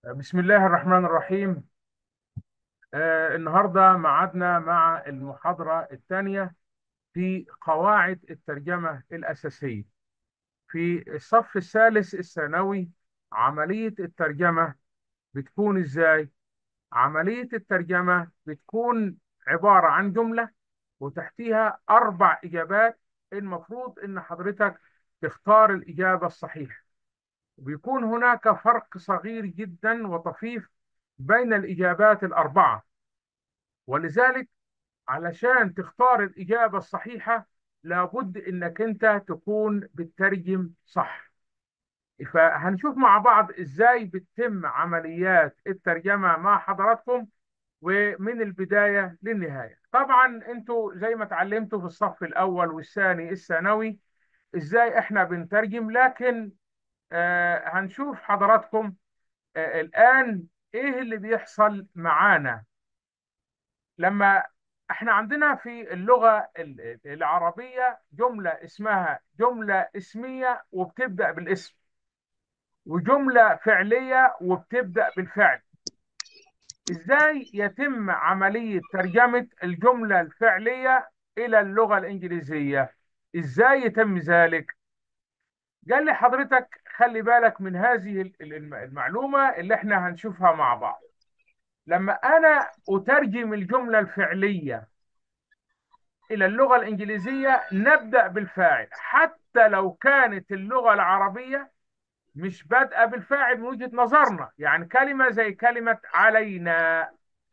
بسم الله الرحمن الرحيم آه النهارده معادنا مع المحاضرة الثانية في قواعد الترجمة الأساسية في الصف الثالث الثانوي عملية الترجمة بتكون إزاي؟ عملية الترجمة بتكون عبارة عن جملة وتحتيها أربع إجابات المفروض إن حضرتك تختار الإجابة الصحيحة بيكون هناك فرق صغير جدا وطفيف بين الإجابات الأربعة ولذلك علشان تختار الإجابة الصحيحة لابد إنك أنت تكون بتترجم صح فهنشوف مع بعض إزاي بتتم عمليات الترجمة مع حضراتكم ومن البداية للنهاية طبعا أنتوا زي ما اتعلمتوا في الصف الأول والثاني الثانوي إزاي إحنا بنترجم لكن آه هنشوف حضراتكم آه الآن إيه اللي بيحصل معانا لما احنا عندنا في اللغة ال- العربية جملة اسمها جملة اسمية وبتبدأ بالاسم وجملة فعلية وبتبدأ بالفعل ازاي يتم عملية ترجمة الجملة الفعلية إلى اللغة الإنجليزية ازاي يتم ذلك قال لي حضرتك خلي بالك من هذه ال- ال- المعلومة اللي احنا هنشوفها مع بعض لما أنا أترجم الجملة الفعلية إلى اللغة الإنجليزية نبدأ بالفاعل حتى لو كانت اللغة العربية مش بادئة بالفاعل من وجهة نظرنا يعني كلمة زي كلمة علينا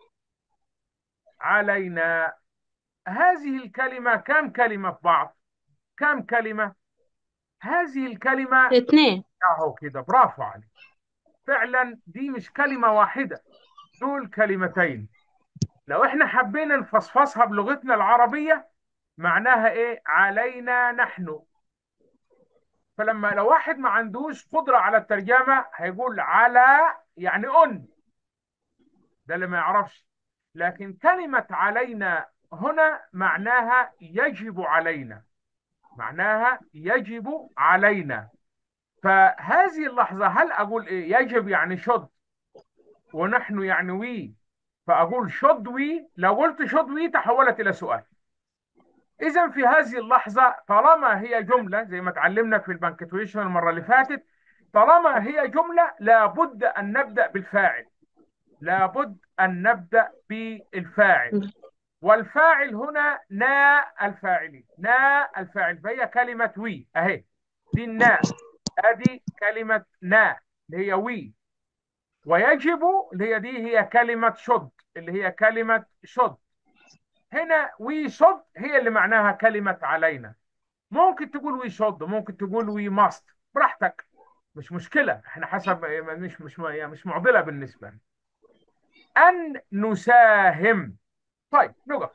علينا هذه الكلمة كم كلمة في بعض كم كلمة هذه الكلمة اثنين أهو كده برافو عليك فعلا دي مش كلمة واحدة دول كلمتين لو احنا حبينا نفصفصها بلغتنا العربية معناها ايه علينا نحن فلما لو واحد ما عندوش قدرة على الترجمة هيقول على يعني أن ده اللي ما يعرفش لكن كلمة علينا هنا معناها يجب علينا معناها يجب علينا فهذه اللحظة هل أقول إيه يجب يعني شد ونحن يعني وي فأقول شد وي لو قلت شد وي تحولت إلى سؤال إذا في هذه اللحظة طالما هي جملة زي ما اتعلمنا في البنكتويشن المرة اللي فاتت طالما هي جملة لابد أن نبدأ بالفاعل لابد أن نبدأ بالفاعل والفاعل هنا نا الفاعلين نا الفاعل فهي كلمة وي أهي دي النا أدي كلمة نا اللي هي وي ويجب اللي هي دي هي كلمة شد اللي هي كلمة شد هنا وي شد هي اللي معناها كلمة علينا ممكن تقول وي شود ممكن تقول وي ماست براحتك مش مشكلة احنا حسب مش مش مش معضلة بالنسبة لنا أن نساهم طيب نقف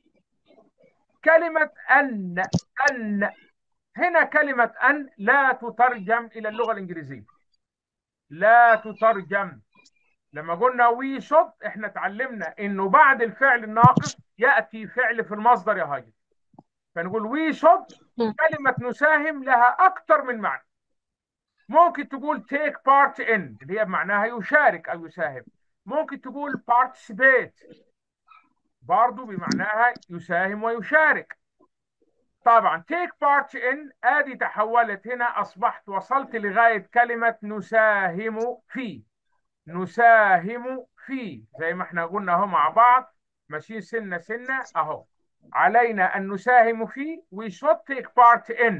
كلمة أن أن هنا كلمة أن لا تترجم إلى اللغة الإنجليزية لا تترجم لما قلنا وي شود احنا اتعلمنا انه بعد الفعل الناقص يأتي فعل في المصدر يا هاجر فنقول وي شود كلمة نساهم لها أكثر من معنى ممكن تقول take part in اللي هي بمعناها يشارك أو يساهم ممكن تقول participate برضو بمعناها يساهم ويشارك طبعا take part in ادي تحولت هنا اصبحت وصلت لغاية كلمة نساهم في نساهم في زي ما احنا قلنا اهو مع بعض ماشيين سنة سنة اهو علينا ان نساهم في we should take part in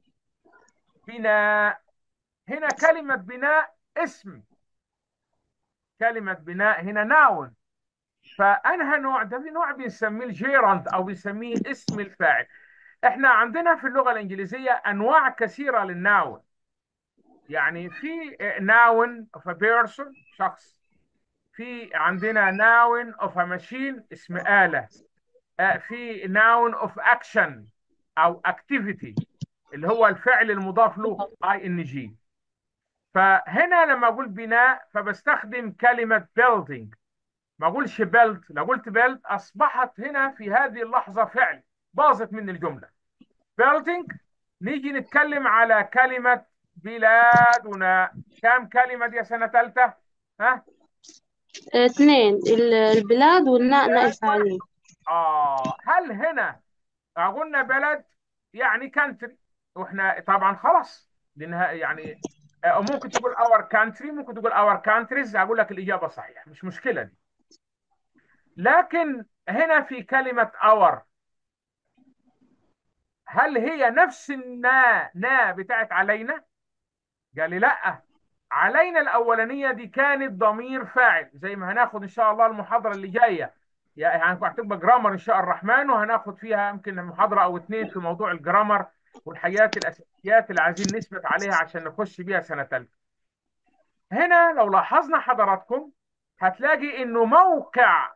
بناء هنا كلمة بناء اسم كلمة بناء هنا ناون فأنهى نوع ده في نوع بنسميه الجيرند أو بنسميه اسم الفاعل احنا عندنا في اللغة الإنجليزية أنواع كثيرة للناون يعني في ناون of a person شخص في عندنا ناون of a machine اسم آلة آه، في noun of action أو activity اللي هو الفعل المضاف له ing فهنا لما أقول بناء فبستخدم كلمة building ما أقولش build لو قلت build أصبحت هنا في هذه اللحظة فعل باظت من الجملة building نيجي نتكلم على كلمة بلادنا كم كلمة دي سنة ثالثة ها آه، اثنين ال- البلاد والناء نائب ايوه فاعلين اه هل هنا قلنا بلد يعني كانتري واحنا طبعا خلاص لانها يعني آه، ممكن تقول اور كانتري ممكن تقول اور كانتريز اقول لك الاجابه صحيحه مش مشكله دي لكن هنا في كلمه اور هل هي نفس النا نا بتاعت علينا قال لي لا علينا الاولانيه دي كانت ضمير فاعل زي ما هناخد ان شاء الله المحاضره اللي جايه يعني هتبقى جرامر ان شاء الرحمن وهناخد فيها يمكن محاضره او اتنين في موضوع الجرامر والحاجات الاساسيات اللي عايزين نثبت عليها عشان نخش بيها سنه ثالثه هنا لو لاحظنا حضراتكم هتلاقي انه موقع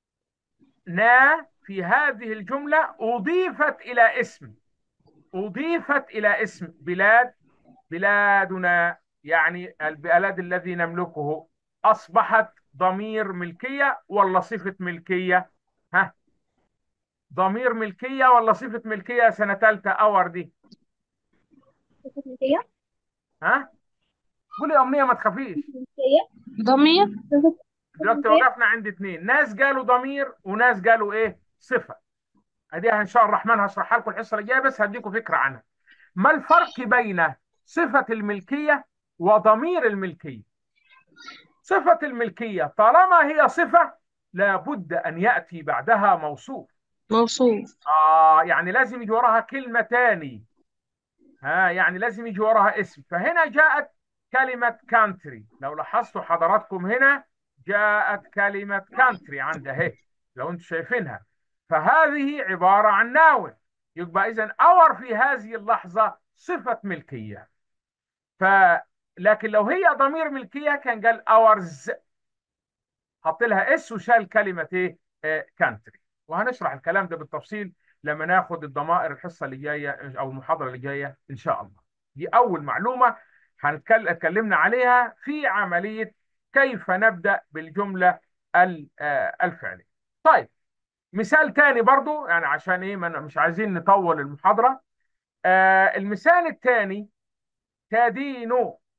نا في هذه الجمله اضيفت الى اسم اضيفت الى اسم بلاد بلادنا يعني البلد الذي نملكه أصبحت ضمير ملكية ولا صفة ملكية ها ضمير ملكية ولا صفة ملكية سنة ثالثة أور دي تكنيكية ها قولي يا أمنية ما تخافيش ضمير دلوقتي وقفنا عند اتنين ناس قالوا ضمير وناس قالوا ايه صفة اديها ان شاء الله الرحمن هشرحها لكم الحصة الجاية بس هديكم فكرة عنها ما الفرق بين صفة الملكية وضمير الملكية صفة الملكية طالما هي صفة لابد أن يأتي بعدها موصوف موصوف آه يعني لازم يجي وراها كلمة تاني ها يعني لازم يجي وراها اسم فهنا جاءت كلمة كانتري لو لاحظتوا حضراتكم هنا جاءت كلمة كانتري عندها اهي لو انتم شايفينها فهذه عبارة عن ناون يبقى إذا اور في هذه اللحظة صفة ملكية ف لكن لو هي ضمير ملكية كان قال اورز حط لها اس وشال كلمه ايه كانتري وهنشرح الكلام ده بالتفصيل لما ناخد الضمائر الحصه اللي جايه او المحاضره اللي جايه ان شاء الله دي اول معلومه هنتكلم اتكلمنا عليها في عمليه كيف نبدا بالجمله ال- آه، الفعليه طيب مثال تاني برضو يعني عشان ايه ما- مش عايزين نطول المحاضره آه المثال الثاني تدين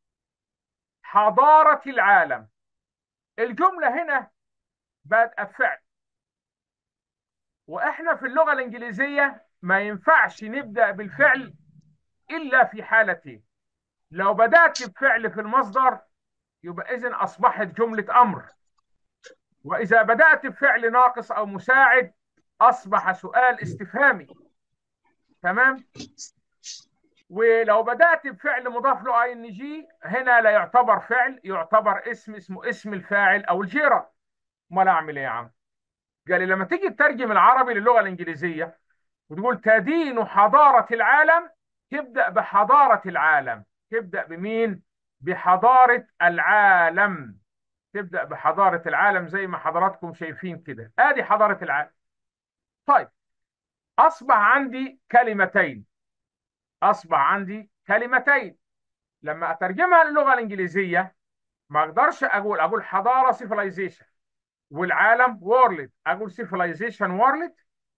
حضاره العالم الجمله هنا بادئه بفعل واحنا في اللغه الانجليزيه ما ينفعش نبدا بالفعل الا في حالتين لو بدات بفعل في المصدر يبقى اذا اصبحت جمله امر واذا بدات بفعل ناقص او مساعد اصبح سؤال استفهامي تمام ولو بدات بفعل مضاف له اي ان جي هنا لا يعتبر فعل يعتبر اسم اسمه اسم الفاعل او الجيره امال اعمل ايه يا عم قال لي لما تيجي تترجم العربي للغه الانجليزيه وتقول تدين حضارة العالم تبدأ بحضارة العالم تبدأ بمين؟ بحضارة العالم تبدأ بحضارة العالم زي ما حضراتكم شايفين كده ادي حضارة العالم طيب أصبح عندي كلمتين أصبح عندي كلمتين لما أترجمها للغة الإنجليزية ما أقدرش أقول أقول حضارة civilization والعالم وورلد أقول civilization وورلد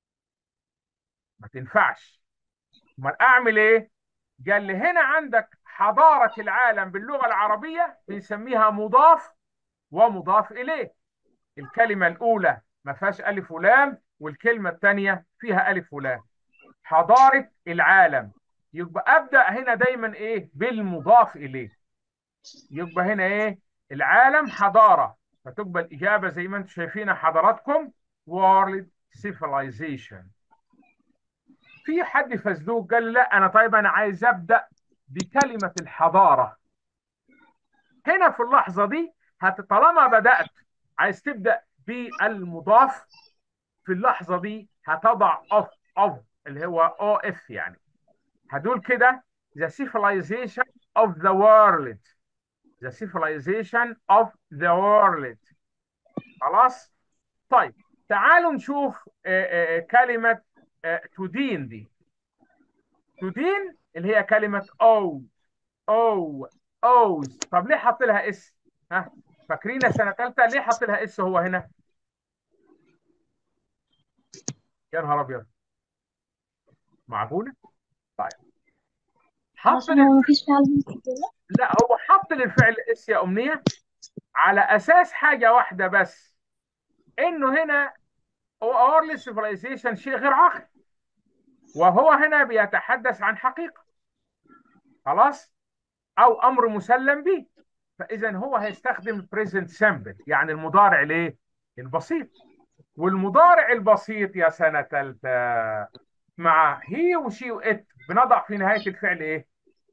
ما تنفعش امال اعمل ايه قال لي هنا عندك حضارة العالم باللغة العربية بنسميها مضاف ومضاف إليه الكلمة الأولى ما فيهاش ألف ولام والكلمة الثانية فيها ألف ولام حضارة العالم يبقى أبدأ هنا دايما إيه بالمضاف إليه يبقى هنا إيه العالم حضارة فتبقى الإجابة زي ما أنتم شايفين حضراتكم World Civilization في حد فزلوك قال لا انا طيب انا عايز ابدا بكلمه الحضاره هنا في اللحظه دي هت طالما بدات عايز تبدا بالمضاف في اللحظه دي هتضع اوف اوف اللي هو او اف يعني هدول كده the civilization of the world the civilization of the world خلاص طيب تعالوا نشوف آه، آه، كلمه آه، تدين دي تدين اللي هي كلمة أو أو أوز طب ليه حط لها اس؟ ها فاكرين سنة ثالثة ليه حط لها اس هو هنا؟ يا نهار أبيض معقولة؟ طيب حط عشان لل... هو مفيش فعل كده لا هو حط للفعل اس يا أمنية على اساس حاجه واحده بس انه هنا اورلي سيفيلايزيشن شيء غير عاقل وهو هنا بيتحدث عن حقيقه خلاص او امر مسلم به فاذا هو هيستخدم present simple يعني المضارع الايه البسيط والمضارع البسيط يا سنه ثالثه مع هي وشي وات بنضع في نهايه الفعل ايه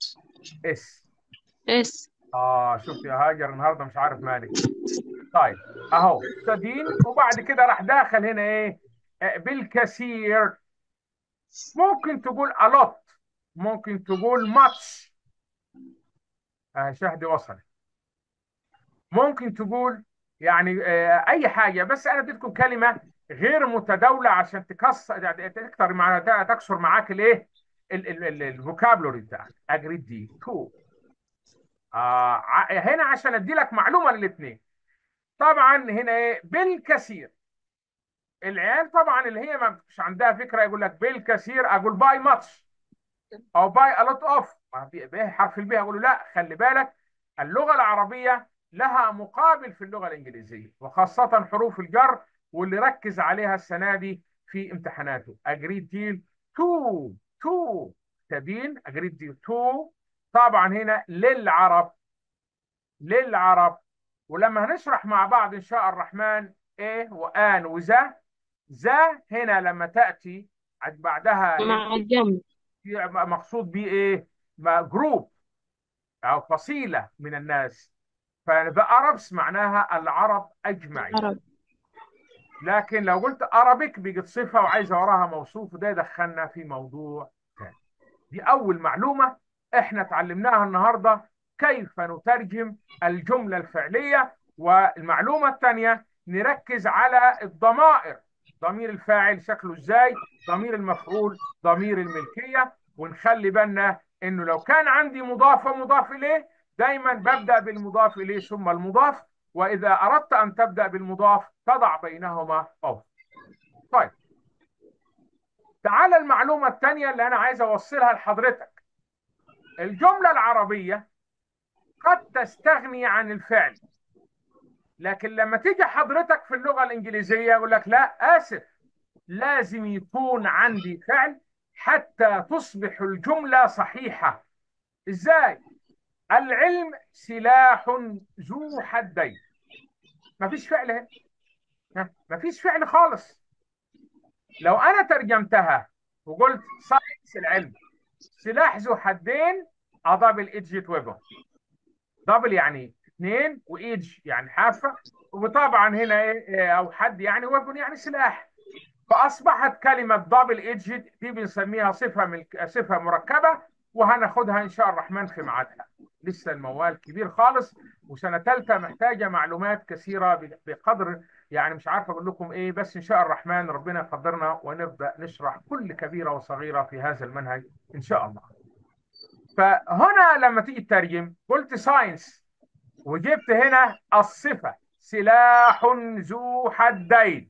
اس اس اه شفت يا هاجر النهارده مش عارف مالك طيب اهو تدين وبعد كده راح داخل هنا ايه آه، بالكثير ممكن تقول a lot ممكن تقول much آه شهدي وصل ممكن تقول يعني آه اي حاجه بس انا اديتكم كلمه غير متداوله عشان تكسر تكتر مع تكسر معاك الايه الفوكابلوري بتاعك اجريد دي تو آه ع- هنا عشان ادي لك معلومه للاثنين طبعا هنا ايه بالكثير العيال طبعا اللي هي ما مش عندها فكره يقول لك بالكثير اقول باي ماتش او باي الوت اوف به حرف البي اقول له لا خلي بالك اللغه العربيه لها مقابل في اللغه الانجليزيه وخاصه حروف الجر واللي ركز عليها السنه دي في امتحاناته اجريد ديل تو تو تبين اجريد ديل تو طبعا هنا للعرب للعرب ولما هنشرح مع بعض ان شاء الرحمن ايه وان وذا ذا هنا لما تاتي بعدها مع الجمع مقصود بيه ايه ما جروب او فصيله من الناس فذا Arabs معناها العرب اجمعين عرب لكن لو قلت Arabic بيجي صفه وعايزه وراها موصوف وده يدخلنا في موضوع ثاني دي اول معلومه احنا اتعلمناها النهارده كيف نترجم الجمله الفعليه والمعلومه الثانيه نركز على الضمائر ضمير الفاعل شكله ازاي ضمير المفعول ضمير الملكيه ونخلي بالنا انه لو كان عندي مضاف ومضاف اليه دايما ببدا بالمضاف اليه ثم المضاف واذا اردت ان تبدا بالمضاف تضع بينهما اوف طيب تعال المعلومه الثانيه اللي انا عايز اوصلها لحضرتك الجمله العربيه قد تستغني عن الفعل لكن لما تيجي حضرتك في اللغه الانجليزيه يقول لك لا اسف لازم يكون عندي فعل حتى تصبح الجمله صحيحه ازاي العلم سلاح ذو حدين مفيش فعل هنا ها؟ مفيش فعل خالص لو انا ترجمتها وقلت ساينس العلم سلاح ذو حدين دبل ايدجت ويبن دبل يعني اثنين وايدج يعني حافه وطبعا هنا ايه إيه، او حد يعني ويبن يعني سلاح فاصبحت كلمه دبل ايدجت دي بنسميها صفه ملك... صفه مركبه وهناخدها ان شاء الرحمن في ميعادها لسه الموال كبير خالص وسنه ثالثه محتاجه معلومات كثيره ب- بقدر يعني مش عارف اقول لكم ايه بس ان شاء الرحمن ربنا يقدرنا ونبدا نشرح كل كبيره وصغيره في هذا المنهج ان شاء الله. فهنا لما تيجي تترجم قلت ساينس وجبت هنا الصفه سلاح ذو حدين.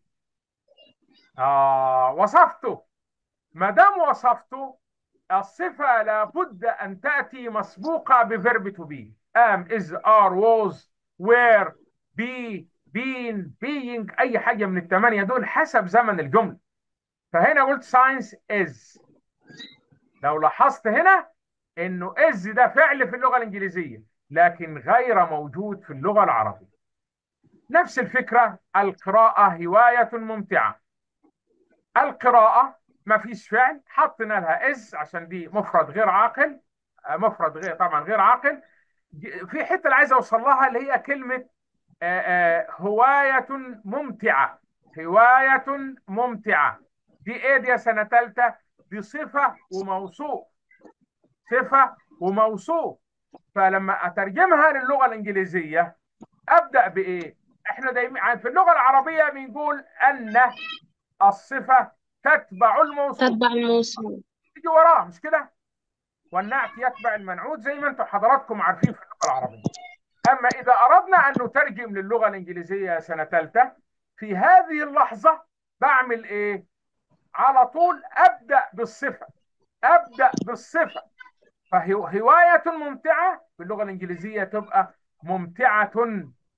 آه وصفته ما دام وصفته الصفة لابد أن تأتي مسبوقة بفيرب تو بي am is are was were be been being أي حاجة من الثمانية دول حسب زمن الجملة فهنا قلت science is لو لاحظت هنا إنه is ده فعل في اللغة الإنجليزية لكن غير موجود في اللغة العربية نفس الفكرة القراءة هواية ممتعة القراءة ما فيش فعل حطينا لها از عشان دي مفرد غير عاقل آه، مفرد غير طبعا غير عاقل ج- في حته اللي عايز اوصل لها اللي هي كلمه آه، آه، هوايه ممتعه هوايه ممتعه دي ايه دي يا سنه ثالثه دي صفه وموصوف صفه وموصوف فلما اترجمها للغه الانجليزيه ابدا بايه احنا دايما في اللغه العربيه بنقول ان الصفه تتبع الموصوف تتبع الموصول تيجي وراه مش كده والنعت يتبع المنعوت زي ما انتم حضراتكم عارفين في اللغه العربيه اما اذا اردنا ان نترجم للغه الانجليزيه سنه ثالثه في هذه اللحظه بعمل ايه على طول ابدا بالصفه ابدا بالصفه فهوايه ممتعه باللغه الانجليزيه تبقى ممتعه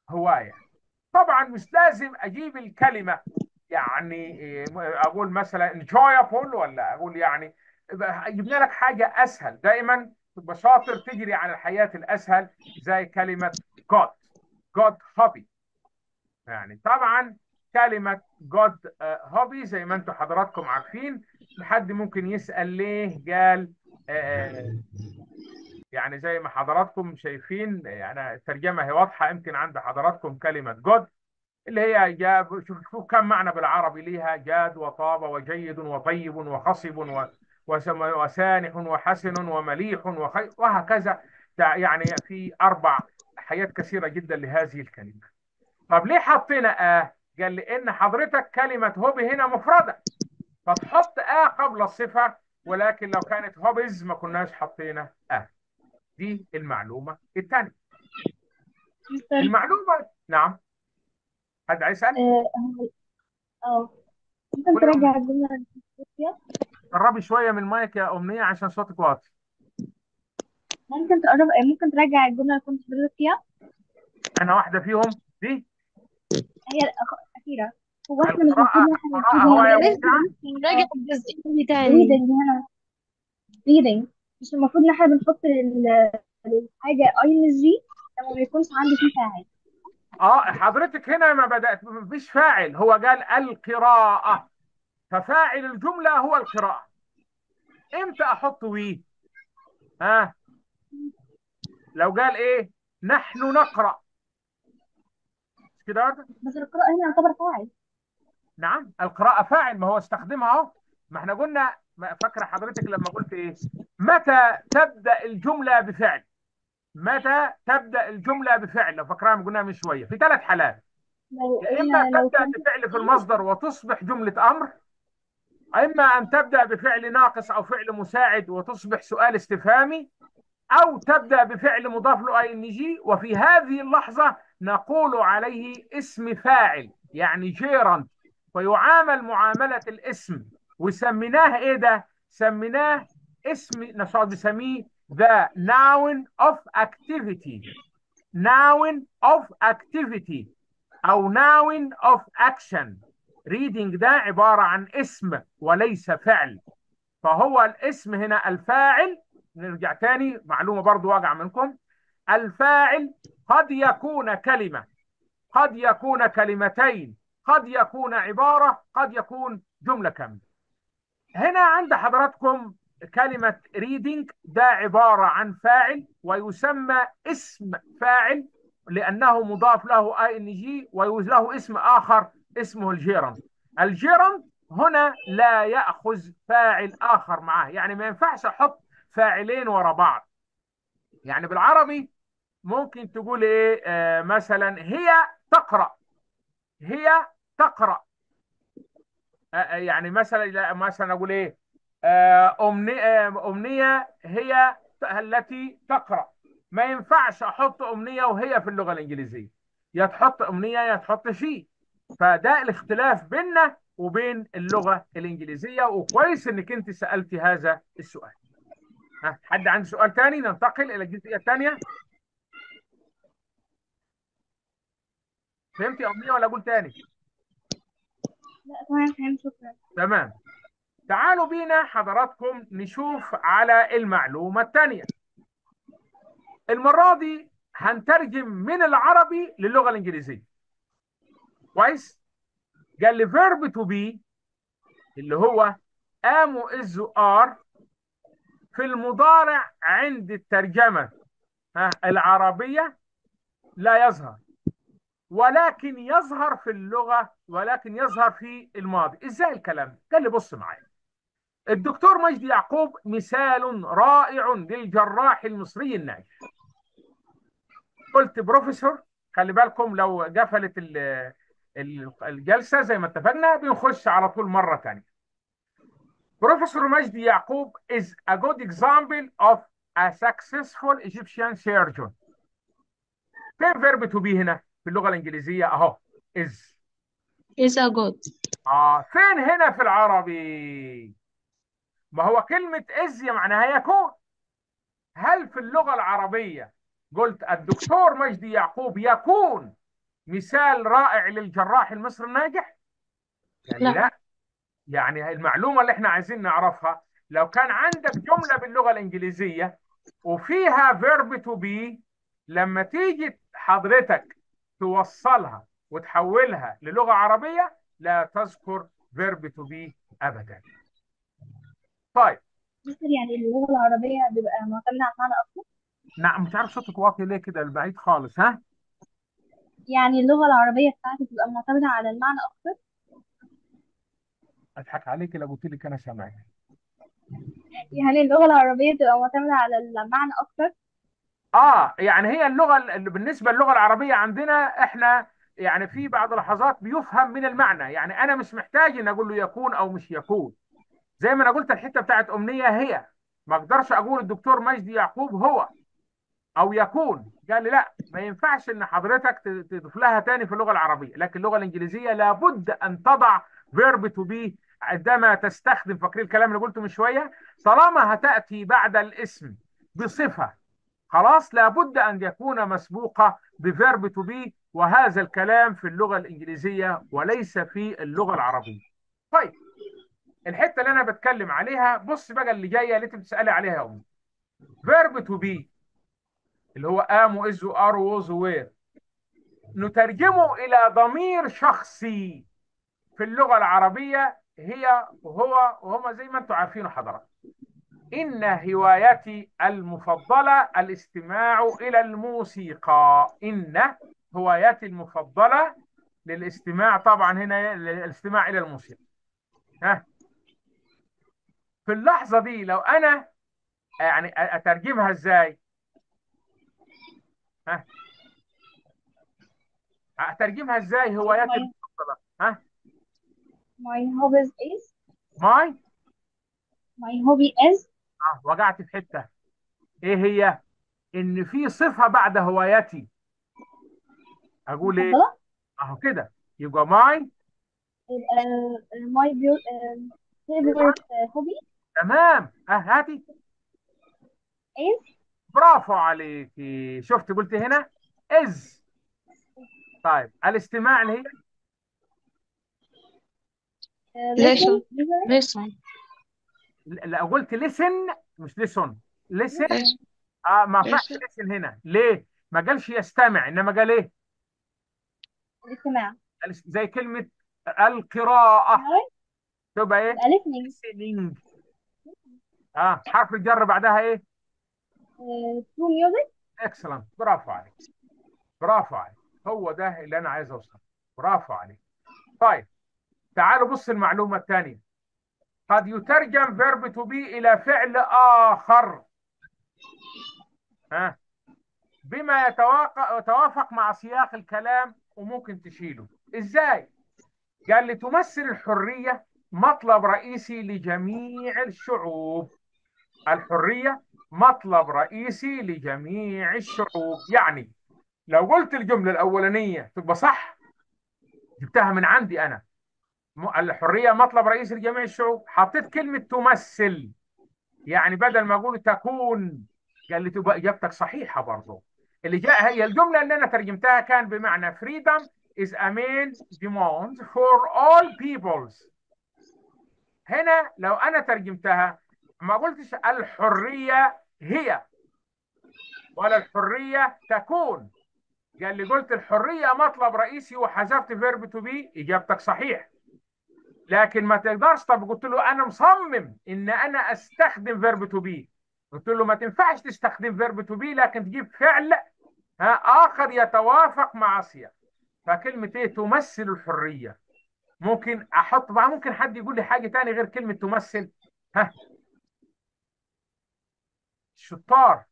هواية طبعا مش لازم اجيب الكلمة يعني إيه، اقول مثلا enjoyable ولا اقول يعني جبنا لك حاجة اسهل دائما تبقى شاطر تجري على الحياة الاسهل زي كلمة God God hobby يعني طبعا كلمة God hobby زي ما انتم حضراتكم عارفين حد ممكن يسأل ليه قال آه، يعني زي ما حضراتكم شايفين يعني الترجمة هي واضحة يمكن عند حضراتكم كلمة جود اللي هي جاب شوف شوف كم معنى بالعربي ليها جاد وطاب وجيد وطيب وخصب و- وسم- وسانح وحسن ومليح وخي وهكذا تع- يعني في أربع حاجات كثيرة جدا لهذه الكلمة طب ليه حطينا آه؟ قال لأن حضرتك كلمة هوبي هنا مفردة فتحط آه قبل الصفة ولكن لو كانت هوبيز ما كناش حطينا آه دي المعلومة الثانية مستر المعلومة نعم حد عايز يسأل اه آه. ممكن قولي يا تراجع أمنية الجملة اللي فيها قربي شوية من المايك يا أمنية عشان صوتك واطي ممكن تقرب آه، ممكن تراجع الجملة اللي كنت حضرتك فيها أنا واحدة فيهم دي هي الأخ- الأخيرة هو احنا مش القراءة المفروض ان احنا القراءة هواية نحط ممتعة راجع الجزئية تاني reading هنا reading مش المفروض ان احنا بنحط لل- للحاجة اي ان جي لما ما يكونش عندي فيه فاعل اه حضرتك هنا ما بدأت مفيش فاعل هو قال القراءة ففاعل الجملة هو القراءة امتى احط وي ها لو قال ايه نحن نقرأ مش كده برضه؟ بس القراءة هنا يعتبر فاعل نعم القراءة فاعل ما هو استخدمها اهو ما احنا قلنا ما- فاكرة حضرتك لما قلت ايه متى تبدأ الجملة بفعل متى تبدأ الجملة بفعل لو فاكراها قلناها من شوية في ثلاث حالات لو يا إما قلنا لو تبدأ كان بفعل في المصدر وتصبح جملة أمر إما أن تبدأ بفعل ناقص أو فعل مساعد وتصبح سؤال استفهامي أو تبدأ بفعل مضاف له اي ان جي وفي هذه اللحظة نقول عليه اسم فاعل يعني جيرانت ويعامل معاملة الاسم وسميناه إيه ده؟ سميناه اسم نصاد بسميه the noun of activity noun of activity أو noun of action reading ده عبارة عن اسم وليس فعل فهو الاسم هنا الفاعل نرجع تاني معلومة برضو واقع منكم الفاعل قد يكون كلمة قد يكون كلمتين قد يكون عبارة قد يكون جملة كاملة هنا عند حضراتكم كلمة reading ده عبارة عن فاعل ويسمى اسم فاعل لأنه مضاف له اي ان جي وله اسم آخر اسمه الجيرند الجيرند هنا لا يأخذ فاعل آخر معاه يعني ما ينفعش أحط فاعلين ورا بعض يعني بالعربي ممكن تقول إيه آه مثلا هي تقرأ هي تقرأ آه آه، يعني مثلا لا، مثلا أقول إيه آه، أمنية آه، أمنية هي التي تقرأ ما ينفعش أحط أمنية وهي في اللغة الإنجليزية يا تحط أمنية يا تحط شيء فده الاختلاف بيننا وبين اللغة الإنجليزية وكويس إنك أنت سألتي هذا السؤال ها حد عنده سؤال تاني ننتقل إلى الجزئية الثانية فهمتي أمنية ولا أقول تاني لا تمام فهمت شكرا تمام تعالوا بينا حضراتكم نشوف على المعلومة الثانية المرة دي هنترجم من العربي للغة الإنجليزية كويس قال لي verb to be اللي هو am و is و are في المضارع عند الترجمة ها العربية لا يظهر ولكن يظهر في اللغة ولكن يظهر في الماضي ازاي الكلام قال لي بص معايا الدكتور مجدي يعقوب مثال رائع للجراح المصري الناجح قلت بروفيسور خلي بالكم لو قفلت ال- ال- الجلسة زي ما اتفقنا بنخش على طول مرة تانية بروفيسور مجدي يعقوب is a good example of a successful Egyptian surgeon فين verb to be هنا في اللغة الإنجليزية أهو is is a good آه فين هنا في العربي ما هو كلمة is معناها يكون هل في اللغة العربية قلت الدكتور مجدي يعقوب يكون مثال رائع للجراح المصري الناجح قال لي لا لا يعني المعلومة اللي احنا عايزين نعرفها لو كان عندك جملة باللغة الإنجليزية وفيها verb to be لما تيجي حضرتك توصلها وتحولها للغة عربية لا تذكر verb to be أبدا طيب مصر يعني اللغة العربية بيبقى معتمدة على المعنى أكتر نعم مش عارف صوتك واطي ليه كده البعيد خالص ها يعني اللغة العربية بتاعتي بتبقى معتمدة على المعنى أكتر اضحك عليك لو قلت لك انا سامعك يعني اللغة العربية بتبقى معتمدة على المعنى أكتر اه يعني هي اللغه اللي بالنسبه للغه العربيه عندنا احنا يعني في بعض اللحظات بيفهم من المعنى يعني انا مش محتاج ان اقول له يكون او مش يكون زي ما انا قلت الحته بتاعت امنيه هي ما اقدرش اقول الدكتور مجدي يعقوب هو او يكون قال لي لا ما ينفعش ان حضرتك ت- تضيف لها تاني في اللغه العربيه لكن اللغه الانجليزيه لابد ان تضع فيرب تو بي عندما تستخدم فاكرين الكلام اللي قلته من شويه طالما هتاتي بعد الاسم بصفه خلاص لابد ان يكون مسبوقه بفيرب تو بي وهذا الكلام في اللغه الانجليزيه وليس في اللغه العربيه طيب الحته اللي انا بتكلم عليها بص بقى اللي جايه اللي انت بتسالي عليها يا امي فيرب تو بي اللي هو ام واز وار ووز وير نترجمه الى ضمير شخصي في اللغه العربيه هي وهو وهما زي ما انتم عارفين حضرتك إن هوايتي المفضلة الاستماع إلى الموسيقى إن هوايتي المفضلة للاستماع طبعا هنا للاستماع إلى الموسيقى ها في اللحظة دي لو أنا يعني أترجمها إزاي ها أترجمها إزاي هوايتي my, المفضلة ها my hobbies is ماي my hobby is آه وقعت في حتة إيه هي إن في صفة بعد هوايتي أقول إيه مفضلة أهو كده يبقى ماي يبقى my beau- uh, favorite uh, hobby تمام اه هاتي is برافو عليكي شفت قلت هنا از طيب الاستماع اللي هي uh, listen listen listen listen لا قلت لسن مش لسن لسن listen اه ما فيهاش listen لسن هنا ليه ما قالش يستمع انما قال ايه الاستماع قال زي كلمة القراءة right تبقى ايه يبقى listening listening اه حرف الجر بعدها ايه uh, to music اكسلنت برافو عليك برافو عليك هو ده اللي انا عايز اوصله برافو عليك طيب تعالوا بص المعلومة الثانية قد يترجم فيرب تو بي إلى فعل آخر ها بما يتوافق يتوافق مع سياق الكلام وممكن تشيله إزاي؟ قال لي تمثل الحرية مطلب رئيسي لجميع الشعوب الحرية مطلب رئيسي لجميع الشعوب يعني لو قلت الجملة الأولانية تبقى صح جبتها من عندي أنا م- الحرية مطلب رئيسي لجميع الشعوب حطيت كلمة تمثل يعني بدل ما أقول تكون قال لي تبقى إجابتك صحيحة برضه اللي جاء هي الجملة اللي أنا ترجمتها كان بمعنى freedom is a main demand for all peoples هنا لو أنا ترجمتها ما قلتش الحرية هي ولا الحرية تكون قال لي قلت الحرية مطلب رئيسي وحذفت فيرب تو بي إجابتك صحيح لكن ما تقدرش طب قلت له انا مصمم ان انا استخدم فيرب تو بي قلت له ما تنفعش تستخدم فيرب تو بي لكن تجيب فعل ها اخر يتوافق مع سياق فكلمه ايه تمثل الحريه ممكن احط بقى ممكن حد يقول لي حاجه تاني غير كلمه تمثل ها شطار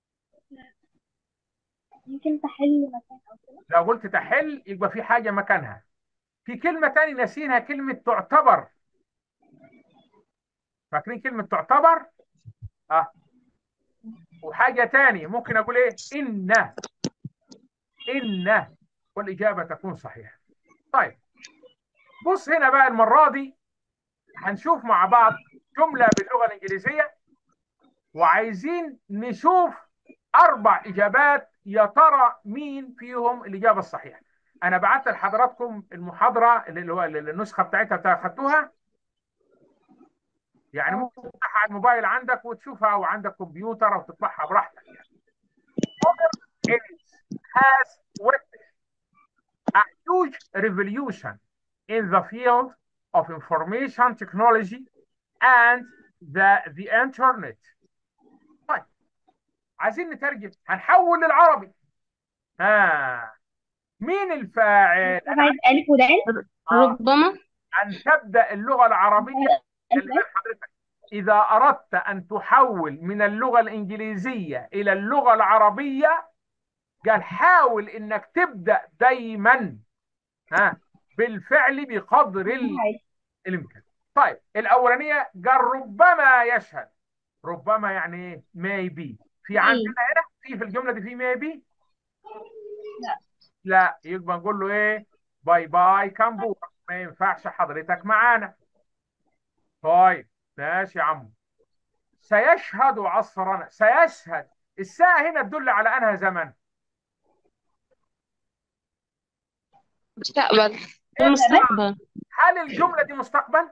ممكن تحل مكان أو كده لو قلت تحل يبقى في حاجه مكانها في كلمه تاني ناسينها كلمه تعتبر فاكرين كلمه تعتبر اه وحاجة تانية ممكن أقول إيه إن إن والإجابة تكون صحيحة طيب بص هنا بقى المرة دي هنشوف مع بعض جملة باللغة الإنجليزية وعايزين نشوف أربع إجابات يا ترى مين فيهم الإجابة الصحيحة انا بعت لحضراتكم المحاضره اللي هو النسخه بتاعتها بتاع خدتوها يعني اه ممكن تفتحها على الموبايل عندك وتشوفها او عندك كمبيوتر او تطبعها براحتك يعني It has witnessed a huge revolution in the field of information technology and the the internet طيب عايزين نترجم هنحول للعربي ها مين الفاعل طبعا ألف ودال آه. ربما أن تبدأ اللغة العربية خلي بال حضرتك إذا أردت أن تحول من اللغة الإنجليزية إلى اللغة العربية قال حاول إنك تبدأ دايما ها بالفعل بقدر ال- عادي. الإمكان طيب الأولانية قال ربما يشهد ربما يعني إيه maybe في عندنا هنا في في الجملة دي في maybe لا. لا يبقى نقول له إيه باي باي كمبور ما ينفعش حضرتك معانا طيب ماشي يا عم سيشهد عصرنا سيشهد الساعة هنا تدل على أنها زمن مستقبل المستقبل هل الجملة دي مستقبل؟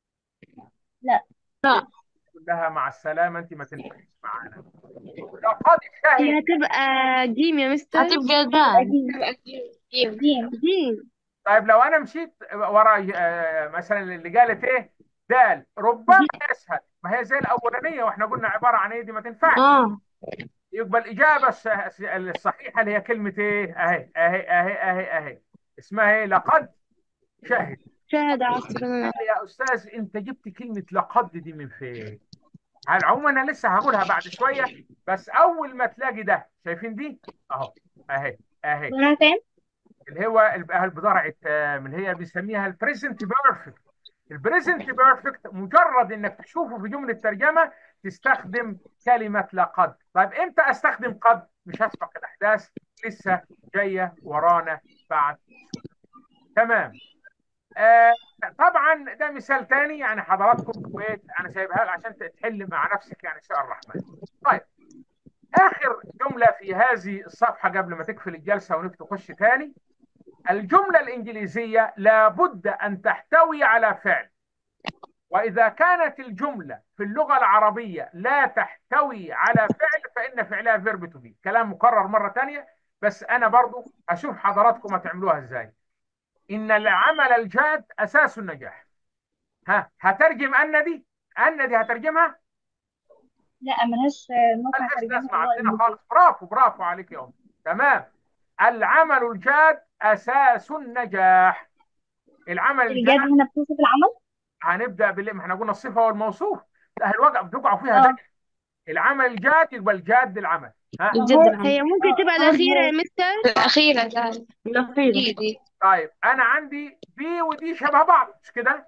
لا. لا. كلها مع السلامة أنت ما تنفعش معانا لقد شهد هي هتبقى جيم يا مستر هتبقى دال أكيد جيم جيم جيم طيب لو أنا مشيت ورا آه، مثلا اللي قالت إيه؟ دال ربما يشهد ما هي زي الأولانية وإحنا قلنا عبارة عن إيه دي ما تنفعش اه يبقى الإجابة الص- الصحيحة اللي هي كلمة إيه؟ أهي أهي أهي أهي أهي اسمها إيه؟ لقد شهد شهد عصرنا يا استاذ انت جبت كلمه لقد دي من فين على العموم انا لسه هقولها بعد شويه بس اول ما تلاقي ده شايفين دي اهو اهي اهي مرة تاني اللي هو الب- البضارع التام اللي هي بنسميها البريزنت بيرفكت البريزنت بيرفكت مجرد انك تشوفه في جمله ترجمه تستخدم كلمه لقد طيب امتى استخدم قد مش هسبق الاحداث لسه جايه ورانا بعد تمام آه طبعا ده مثال تاني يعني حضراتكم ويت انا سايبها لك عشان تحل مع نفسك يعني ان شاء الرحمن طيب اخر جمله في هذه الصفحه قبل ما تقفل الجلسه ونخش تاني الجمله الانجليزيه لابد ان تحتوي على فعل واذا كانت الجمله في اللغه العربيه لا تحتوي على فعل فان فعلها فيرب تو بي كلام مكرر مره تانيه بس انا برضو اشوف حضراتكم هتعملوها ازاي ان العمل الجاد اساس النجاح ها هترجم ان دي ان دي هترجمها لا ملهاش آه، موقع ملهاش ترجمة لازمه والله عندنا إنجليزي. خالص برافو برافو عليك يا أم تمام العمل الجاد اساس النجاح العمل الإجابة الجاد هنا بتوصف العمل هنبدا بال ما احنا قلنا الصفه والموصوف لا الوقع بتقعوا فيها اه ده العمل الجاد يبقى الجاد العمل ها الجد أهو. العمل هي ممكن تبقى الأخيرة يا مستر الأخيرة دال الأخيرة دي دي طيب انا عندي بي ودي شبه بعض مش كده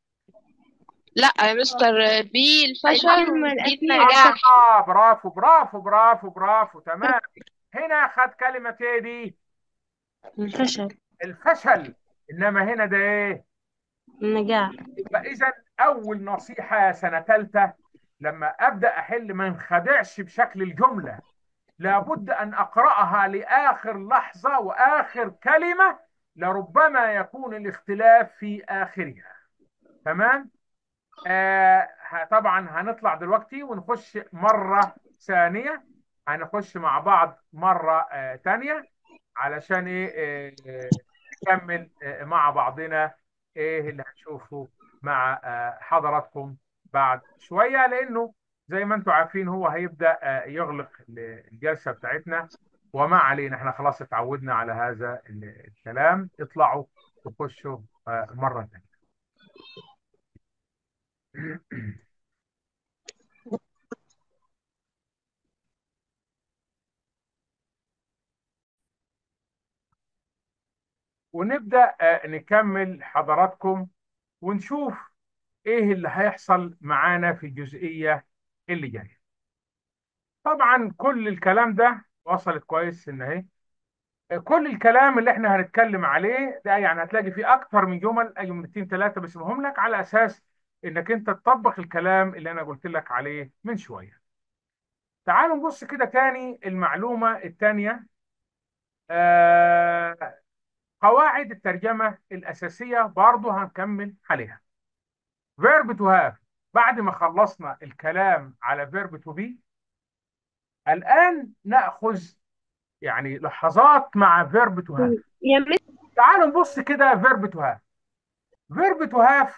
لا يا مستر بي الفشل الكلمة ودي الأخيرة. النجاح اه برافو برافو برافو برافو تمام هنا خد كلمه ايه دي الفشل الفشل انما هنا ده ايه النجاح يبقى اذا اول نصيحه سنه ثالثه لما ابدا احل ما انخدعش بشكل الجمله لابد ان اقراها لاخر لحظه واخر كلمه لربما يكون الاختلاف في اخرها تمام آه ه- طبعا هنطلع دلوقتي ونخش مره ثانيه هنخش مع بعض مره آه تانيه علشان ايه آه، آه، نكمل آه، مع بعضنا ايه اللي هنشوفه مع آه، حضراتكم بعد شويه لانه زي ما انتم عارفين هو هيبدا آه، يغلق ال- الجلسه بتاعتنا وما علينا احنا خلاص اتعودنا على هذا ال- الكلام اطلعوا وخشوا آه، مره ثانيه ونبدا آه، نكمل حضراتكم ونشوف ايه اللي هيحصل معانا في الجزئيه اللي جايه طبعا كل الكلام ده وصلت كويس ان اهي كل الكلام اللي احنا هنتكلم عليه ده يعني هتلاقي فيه اكتر من جمل اي جملتين ثلاثه بسمهم لك على اساس انك انت تطبق الكلام اللي انا قلت لك عليه من شويه تعالوا نبص كده تاني المعلومه الثانيه آه قواعد الترجمة الأساسية برضو هنكمل عليها verb to have بعد ما خلصنا الكلام على verb to be الآن نأخذ يعني لحظات مع verb to have يا مستر تعالوا نبص كده verb to have verb to have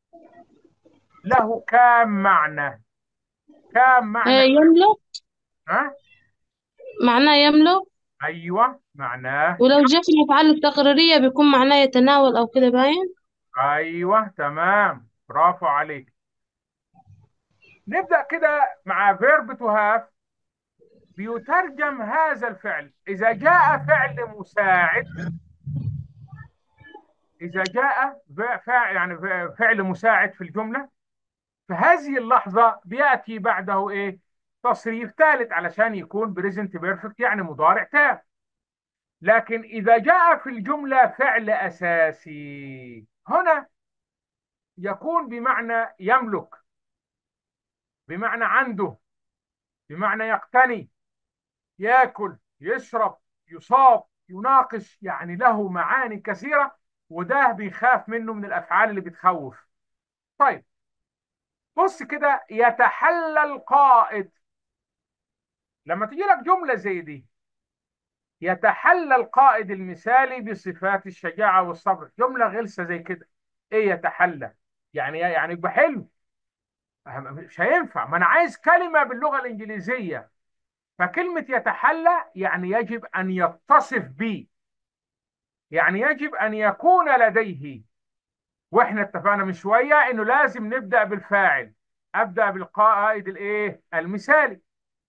له كام معنى كام معنى آه، يملك ها معناه يملك ايوه معناه ولو جاء في الأفعال التقريرية بيكون معناه يتناول أو كده باين ايوه تمام برافو عليك نبدأ كده مع verb to have بيترجم هذا الفعل إذا جاء فعل مساعد إذا جاء ف- فاعل يعني ف- فعل مساعد في الجملة في هذه اللحظة بيأتي بعده إيه؟ تصريف ثالث علشان يكون present perfect يعني مضارع تام لكن إذا جاء في الجملة فعل أساسي هنا يكون بمعنى يملك بمعنى عنده بمعنى يقتني ياكل يشرب يصاب يناقش يعني له معاني كثيرة وده بيخاف منه من الأفعال اللي بتخوف طيب بص كده يتحلى القائد لما تيجي لك جملة زي دي يتحلى القائد المثالي بصفات الشجاعة والصبر جملة غلسة زي كده ايه يتحلى يعني يعني يبقى حلو مش هينفع ما انا عايز كلمة باللغة الإنجليزية فكلمة يتحلى يعني يجب أن يتصف به يعني يجب أن يكون لديه واحنا اتفقنا من شوية انه لازم نبدأ بالفاعل أبدأ بالقائد الايه المثالي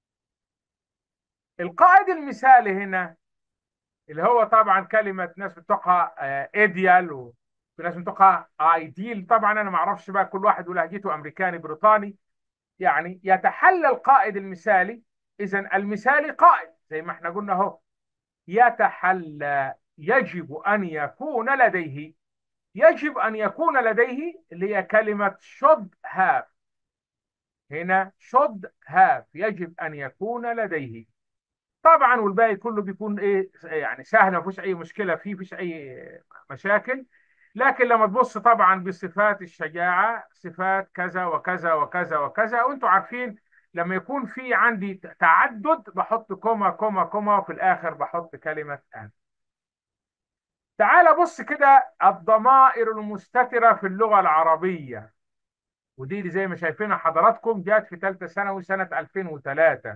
القائد المثالي هنا اللي هو طبعا كلمة ناس بتوقع ايديال وفي ناس بتوقع ايديل طبعا انا ما اعرفش بقى كل واحد ولهجته امريكاني بريطاني يعني يتحلى القائد المثالي اذا المثالي قائد زي ما احنا قلنا اهو يتحلى يجب ان يكون لديه يجب ان يكون لديه اللي هي كلمة should have هنا should have يجب ان يكون لديه طبعا والباقي كله بيكون ايه يعني سهل ما فيش اي مشكله فيه فيش اي مشاكل لكن لما تبص طبعا بصفات الشجاعه صفات كذا وكذا وكذا وكذا وانتم عارفين لما يكون في عندي تعدد بحط كوما كوما كوما وفي الاخر بحط كلمه ان تعال بص كده الضمائر المستتره في اللغه العربيه ودي اللي زي ما شايفينها حضراتكم جات في ثالثه ثانوي سنه 2003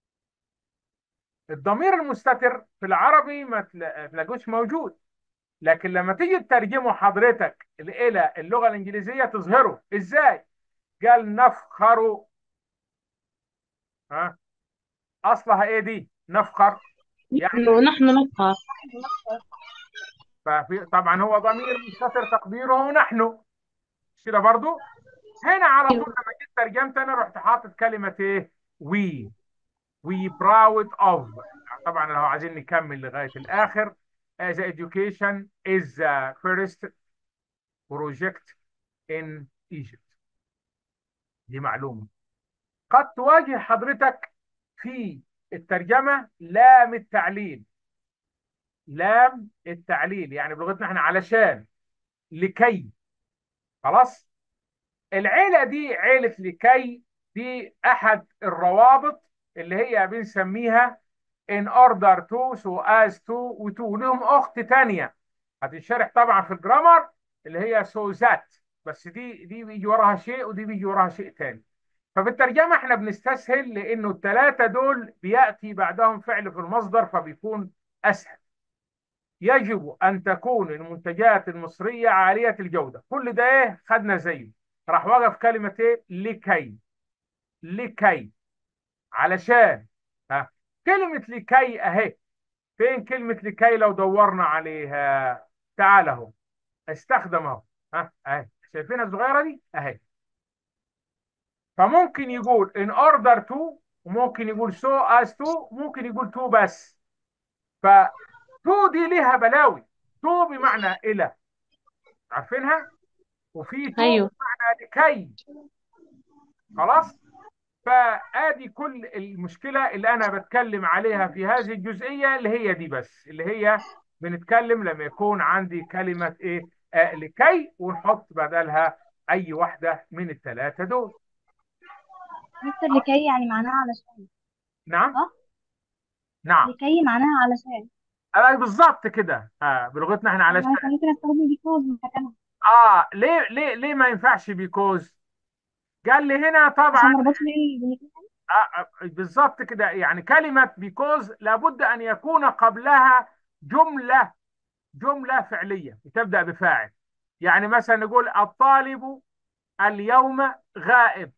الضمير المستتر في العربي ما تلاقوش موجود لكن لما تيجي تترجمه حضرتك الى اللغه الانجليزيه تظهره ازاي قال نفخر ها اصلها ايه دي نفخر يعني نحن نحن نفخر ففي طبعا هو ضمير مستتر تقديره نحن مش كده برضو هنا على طول لما جيت ترجمت انا رحت حاطط كلمه ايه وي we proud of طبعا لو عايزين نكمل لغاية الآخر as education is the first project in Egypt دي معلومة قد تواجه حضرتك في الترجمة لام التعليل لام التعليل يعني بلغتنا احنا علشان لكي خلاص العيلة دي عيلة لكي دي أحد الروابط اللي هي بنسميها in order to so as to و to لهم أخت تانية هتنشرح طبعا في الجرامر اللي هي so that بس دي دي بيجي وراها شيء ودي بيجي وراها شيء تاني ففي الترجمة احنا بنستسهل لأنه الثلاثة دول بيأتي بعدهم فعل في المصدر فبيكون أسهل يجب أن تكون المنتجات المصرية عالية الجودة كل ده ايه خدنا زيه راح وقف كلمة ايه لكي لكي علشان ها كلمة لكي اهي فين كلمة لكي لو دورنا عليها تعال اهو استخدم اهو ها اهي شايفينها الصغيرة دي اهي فممكن يقول in order to وممكن يقول so as to ممكن يقول to بس ف to دي ليها بلاوي to بمعنى إلى عارفينها وفي to أيوه بمعنى لكي خلاص فادي كل المشكله اللي انا بتكلم عليها في هذه الجزئيه اللي هي دي بس اللي هي بنتكلم لما يكون عندي كلمة إيه آه لكي ونحط بدلها أي واحدة من الثلاثة دول مستر لكي يعني معناها علشان نعم صح؟ نعم لكي معناها علشان آه بالظبط كده آه بلغتنا احنا طب علشان ما كان ممكن استخدم because مكانها اه ليه ليه ليه ما ينفعش بيكوز قال لي هنا عشان طبعا ما اربطش بين بين الاتنين. آه آه، بالظبط كده يعني كلمة بيكوز لابد أن يكون قبلها جملة جملة فعلية تبدأ بفاعل يعني مثلا نقول الطالب اليوم غائب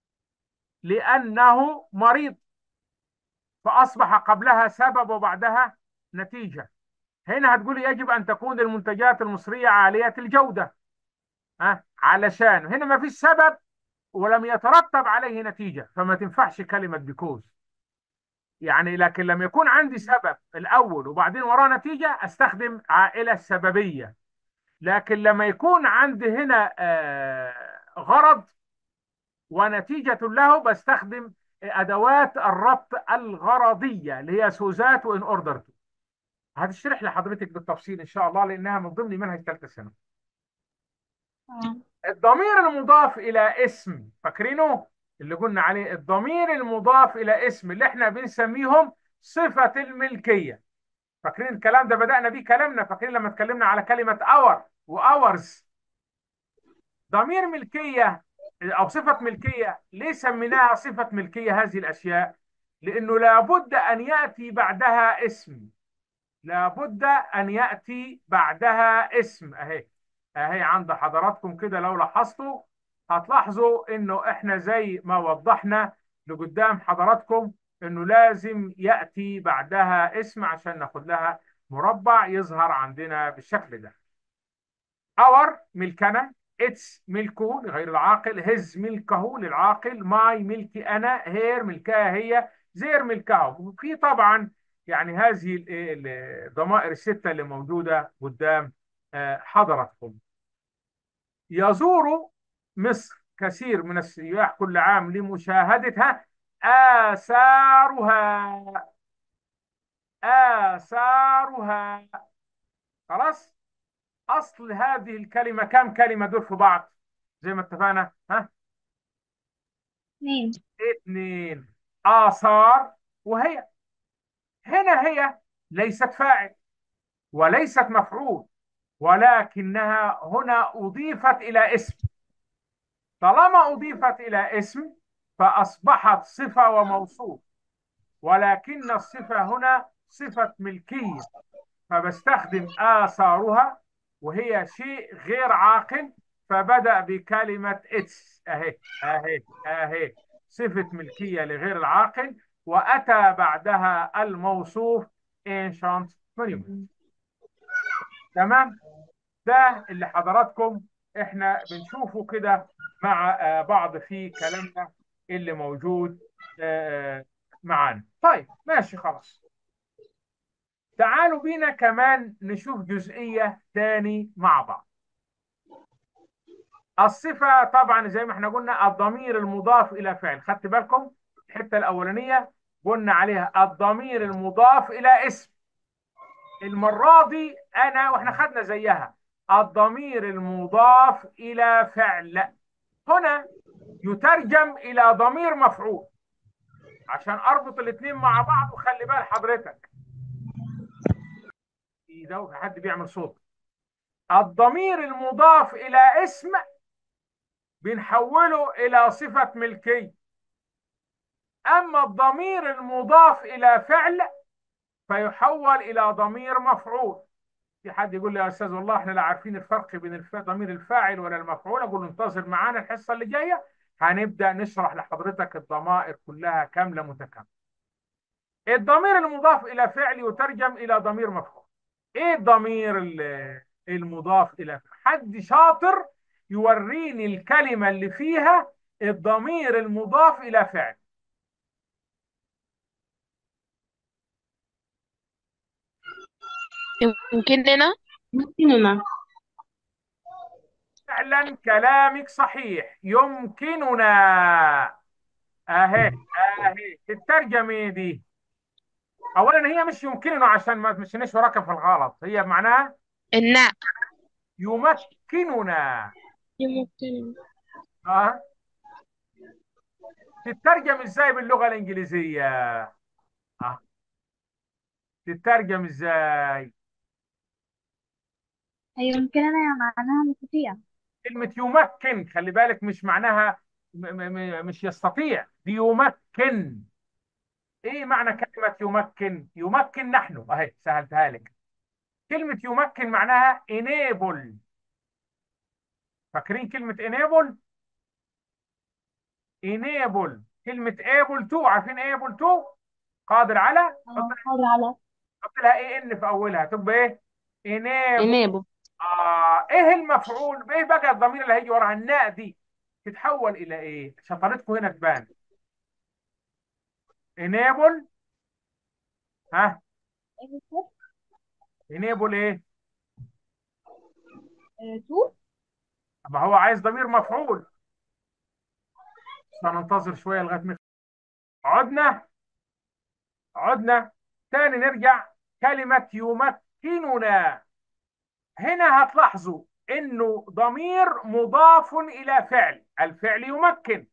لأنه مريض فأصبح قبلها سبب وبعدها نتيجة هنا هتقول يجب أن تكون المنتجات المصرية عالية الجودة ها علشان هنا ما فيش سبب ولم يترتب عليه نتيجة فما تنفعش كلمة بيكوز يعني لكن لما يكون عندي سبب الأول وبعدين وراه نتيجة أستخدم عائلة سببية لكن لما يكون عندي هنا آه، غرض ونتيجة له بستخدم أدوات الربط الغرضية اللي هي سوزات وإن أوردر هتشرح لحضرتك بالتفصيل إن شاء الله لأنها من ضمن منهج ثالثة سنة تمام الضمير المضاف إلى اسم فاكرينه اللي قلنا عليه الضمير المضاف إلى اسم اللي احنا بنسميهم صفة الملكية فاكرين الكلام ده بدأنا بيه كلامنا فاكرين لما اتكلمنا على كلمة اور وأورز ضمير ملكية أو صفة ملكية ليه سميناها صفة ملكية هذه الأشياء لأنه لابد أن يأتي بعدها اسم لابد أن يأتي بعدها اسم أهي أهي عند حضراتكم كده لو لاحظتوا هتلاحظوا إنه إحنا زي ما وضحنا لقدام حضراتكم إنه لازم يأتي بعدها اسم عشان ناخد لها مربع يظهر عندنا بالشكل ده اور ملكنا اتس ملكه لغير العاقل هز ملكه للعاقل ماي ملكي انا هير ملكها هي زير ملكه في طبعا يعني هذه ال- ال- الضمائر الستة اللي موجودة قدام آه، حضراتكم يزور مصر كثير من السياح كل عام لمشاهدتها آثارها آثارها خلاص أصل هذه الكلمة كم كلمة دول في بعض زي ما اتفقنا ها اثنين اثنين آثار وهي هنا هي ليست فاعل وليست مفعول ولكنها هنا أضيفت إلى اسم طالما أضيفت إلى اسم فأصبحت صفة وموصوف ولكن الصفة هنا صفة ملكية فبستخدم آثارها وهي شيء غير عاقل فبدأ بكلمة اتس أهي أهي أهي صفة ملكية لغير العاقل وأتى بعدها الموصوف ancient monument تمام ده اللي حضراتكم احنا بنشوفه كده مع آه، بعض في كلامنا اللي موجود آه، معانا طيب ماشي خلاص تعالوا بينا كمان نشوف جزئية تاني مع بعض الصفة طبعا زي ما احنا قلنا الضمير المضاف إلى فعل خدت بالكم الحتة الأولانية قلنا عليها الضمير المضاف إلى اسم المرة دي أنا وإحنا خدنا زيها الضمير المضاف إلى فعل هنا يترجم إلى ضمير مفعول عشان أربط الاتنين مع بعض وخلي بال حضرتك في ده في حد بيعمل صوت الضمير المضاف إلى اسم بنحوله إلى صفة ملكي أما الضمير المضاف إلى فعل فيحول إلى ضمير مفعول في حد يقول لي يا أستاذ والله إحنا لا عارفين الفرق بين الف... ضمير الفاعل ولا المفعول أقول له انتظر معانا الحصة اللي جاية هنبدأ نشرح لحضرتك الضمائر كلها كاملة متكاملة الضمير المضاف إلى فعل يترجم إلى ضمير مفعول إيه الضمير ال- المضاف إلى فعل حد شاطر يوريني الكلمة اللي فيها الضمير المضاف إلى فعل يمكننا يمكننا فعلا كلامك صحيح يمكننا اهي اهي الترجمة دي اولا هي مش يمكننا عشان ما تمشيناش وراك في الغلط هي معناها الناء يمكننا يمكن اه تترجم ازاي باللغه الانجليزيه اه تترجم ازاي هي يمكننا معناها نستطيع كلمه يمكن خلي بالك مش معناها م م م مش يستطيع دي يمكن ايه معنى كلمه يمكن يمكن نحن اهي سهلتها لك كلمه يمكن معناها enable فاكرين كلمه enable enable كلمه able to عارفين able to قادر على اه قادر على حط لها ايه ان في اولها تبقى ايه enable انيبو آه ايه المفعول ايه بقى الضمير اللي هيجي وراها الناء دي تتحول الى ايه شطارتكم هنا تبان enable ها enable ايه تو ما هو عايز ضمير مفعول هننتظر شويه لغايه ما عدنا عدنا تاني نرجع كلمه يمكننا هنا هتلاحظوا انه ضمير مضاف الى فعل الفعل يمكن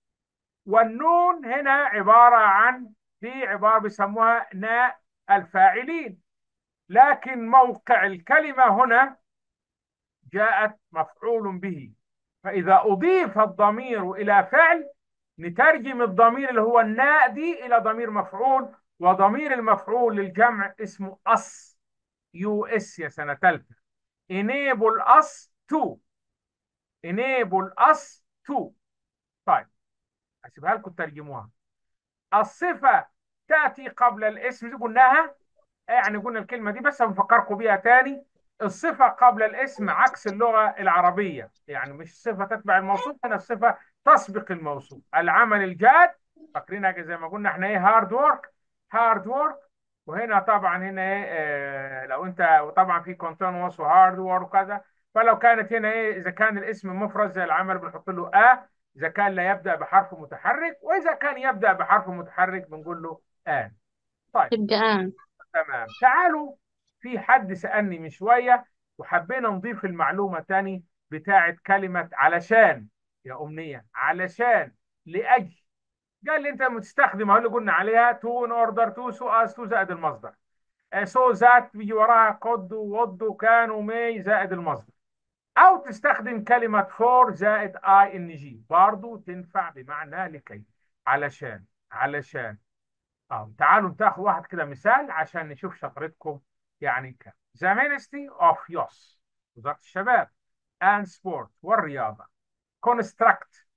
والنون هنا عباره عن دي عباره بيسموها ناء الفاعلين لكن موقع الكلمه هنا جاءت مفعول به فاذا اضيف الضمير الى فعل نترجم الضمير اللي هو الناء دي الى ضمير مفعول وضمير المفعول للجمع اسمه اس يو اس يا سنه ثالثه enable us to enable us to طيب هسيبها لكم ترجموها الصفة تأتي قبل الاسم دي قلناها يعني قلنا الكلمة دي بس بنفكركم بيها تاني الصفة قبل الاسم عكس اللغة العربية يعني مش صفة تتبع الموصوف هنا الصفة تسبق الموصوف العمل الجاد فاكرينها زي ما قلنا احنا ايه هارد وورك هارد وورك وهنا طبعا هنا ايه آه لو انت وطبعا في كونتينوس وهارد وورك وكذا فلو كانت هنا ايه اذا كان الاسم مفرد زي العمل بنحط له ا اذا كان لا يبدا بحرف متحرك واذا كان يبدا بحرف متحرك بنقول له ان طيب تبقى آن تمام تعالوا في حد سألني من شوية وحبينا نضيف المعلومة تاني بتاعت كلمة علشان يا أمنية علشان لأجل قال لي أنت مستخدم اللي قلنا عليها تو in order to so as to زائد المصدر سو ذات بيجي وراها قد وود وكان ومي زائد المصدر أو تستخدم كلمة فور زائد اي ان جي برضه تنفع بمعنى لكي علشان علشان اه تعالوا ناخد واحد كده مثال عشان نشوف شطارتكم يعني كام The Ministry of Youth وزارة الشباب and Sport والرياضة construct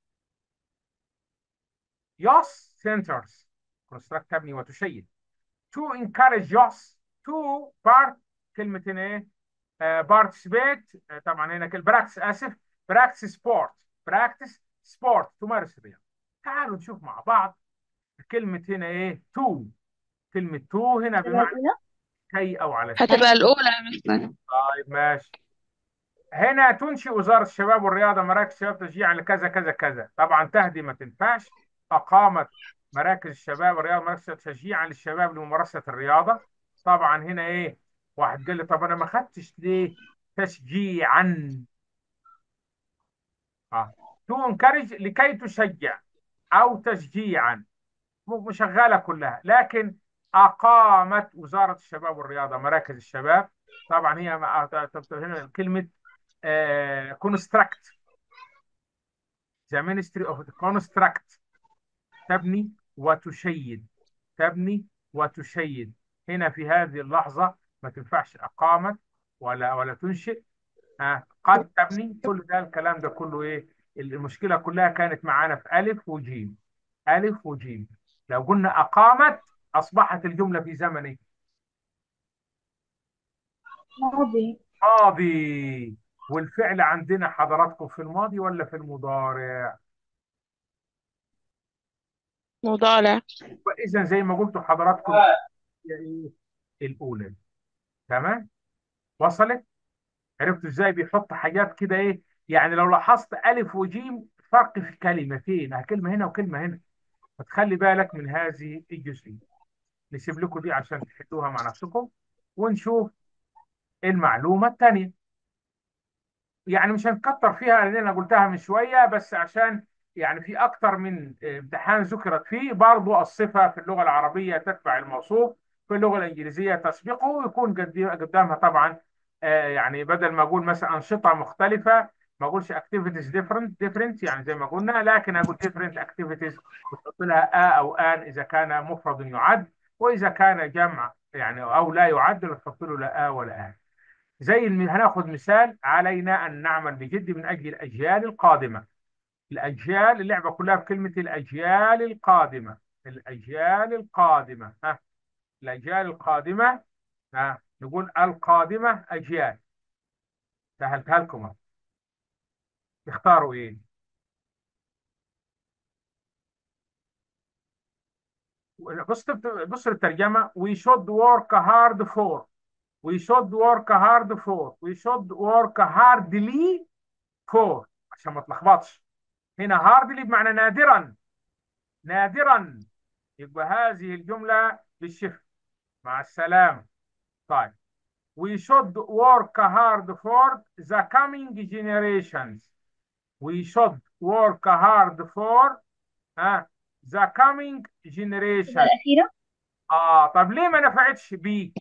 youth centers construct تبني وتشيد to encourage youth to part كلمة هنا ايه آه participate آه طبعا هنا كلمة practice اسف practice sport practice sport تمارس الرياضة تعالوا نشوف مع بعض كلمة هنا ايه to كلمة to هنا الإجابة بمعنى الأولى كي او علشان هتبقى الأولى يا مستر طيب ماشي هنا تنشئ وزارة الشباب والرياضة مراكز شباب تشجيعا لكذا كذا كذا طبعا تهدي ما تنفعش أقامت مراكز الشباب والرياضة مراكز تشجيعا للشباب لممارسة الرياضة طبعا هنا إيه واحد قال لي طب أنا ما خدتش ليه تشجيعا اه تو انكرج لكي تشجع أو تشجيعا م- مشغلة كلها لكن أقامت وزارة الشباب والرياضة مراكز الشباب طبعا هي مع- ت- ت- هنا كلمة كونستراكت ذا مينستري اوف كونستراكت تبني وتشيد تبني وتشيد هنا في هذه اللحظة ما تنفعش أقامت ولا ولا تنشئ آه قد تبني كل ده الكلام ده كله إيه المشكلة كلها كانت معانا في ألف وجيم ألف وجيم لو قلنا أقامت أصبحت الجملة في زمن إيه؟ ماضي ماضي والفعل عندنا حضراتكم في الماضي ولا في المضارع مضارع فإذا زي ما قلتوا حضراتكم هي إيه؟ الأولى تمام وصلت عرفتوا ازاي بيحط حاجات كده ايه يعني لو لاحظت ألف وجيم فرق في كلمتين كلمة هنا وكلمة هنا فتخلي بالك من هذه الجزئية نسيب لكم دي عشان تحلوها مع نفسكم ونشوف المعلومة الثانية يعني مش هنكتر فيها لان انا قلتها من شويه بس عشان يعني في اكتر من امتحان ذكرت فيه برضو الصفه في اللغه العربيه تتبع الموصوف في اللغه الانجليزيه تسبقه ويكون قد- قدامها طبعا آه، يعني بدل ما اقول مثلا انشطه مختلفه ما اقولش activities different different يعني زي ما قلنا لكن اقول different activities بتحط لها ا او ان اذا كان مفرد يعد واذا كان جمع يعني او لا يعد بتحط له لا ا ولا ان زي الم... هناخد مثال علينا أن نعمل بجد من أجل الأجيال القادمة الأجيال اللعبة كلها في كلمة الأجيال القادمة الأجيال القادمة ها الأجيال القادمة ها نقول القادمة أجيال سهلتها لكم أهو. تختاروا إيه بص بص الترجمة we should work hard for we should work hard for we should work hardly for عشان ما تلخبطش هنا hardly بمعنى نادرا نادرا يبقى هذه الجملة بالشفت مع السلامة طيب we should work hard for the coming generations we should work hard for ها the coming الجملة generation الأخيرة اه طب ليه ما نفعتش بي